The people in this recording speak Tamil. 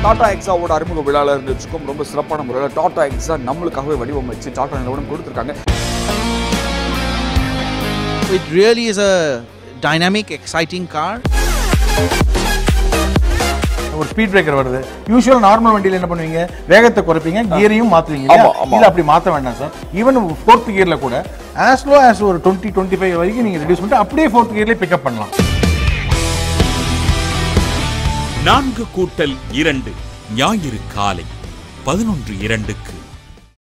டாடா எக்ஸாவோட அறிமுக விழாவில் இருந்துச்சுக்கும் ரொம்ப சிறப்பான முறையில் டாடா எக்ஸா நம்மளுக்காகவே வடிவமைச்சு டாடா நிறுவனம் கொடுத்துருக்காங்க It really is a dynamic, exciting car. ஒரு ஸ்பீட் பிரேக்கர் வருது யூஸ்வல் நார்மல் வண்டியில என்ன பண்ணுவீங்க வேகத்தை குறைப்பீங்க கியரையும் மாத்துவீங்க ஆமா, இல்லையா ஆமா. இது அப்படி மாத்த வேண்டாம் சார் ஈவன் ஃபோர்த் கியர்ல கூட ஆஸ் லோ ஆஸ் ஒரு டுவெண்ட்டி டுவெண்ட்டி ஃபைவ் வரைக்கும் நீங்க ரெடியூஸ் பண்ணிட்டு அப்படியே ஃபோர்த் கியர்லேயே பிக்கப் பண்ணலாம் நான்கு கூட்டல் இரண்டு ஞாயிறு காலை பதினொன்று இரண்டுக்கு